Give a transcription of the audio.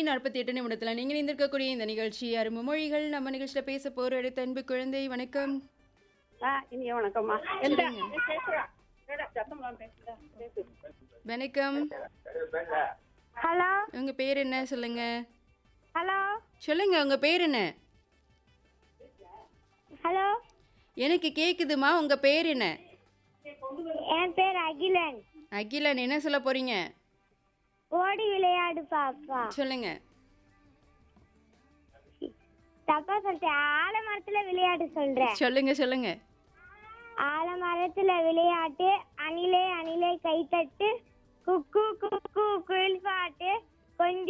நாற்பத்தி எட்டு நிமிடத்தில் நீங்கள் இருந்திருக்கக்கூடிய இந்த நிகழ்ச்சி அரும்பு மொழிகள் நம்ம நிகழ்ச்சியில் பேச போகிற அடுத்த அன்பு குழந்தை வணக்கம் ஆ இனிய வணக்கம்மா எந்த சொல்லுங்க. பேசுறா ஏடா, சத்தம் இல்லாம பேசுடா. பேசு. வணக்கம் ஹலோ உங்கள் பேர் என்ன சொல்லுங்க ஹலோ சொல்லுங்க உங்கள் பேர் என்ன ஹலோ எனக்கு கேட்குதுமா உங்கள் பேர் என்ன என் பேர் அகிலன் அகிலன் என்ன சொல்ல போறீங்க ஓடி விளையாடு பாப்பா சொல்லுங்க தப்பா சொல்லிட்டேன் ஆலமரத்துல விளையாட்டு சொல்றேன் சொல்லுங்க சொல்லுங்க ஆலமரத்துல விளையாட்டு அணிலே அணிலே கைத்தட்டு குக்கு குக்கு குயில் பாட்டு கொஞ்சம்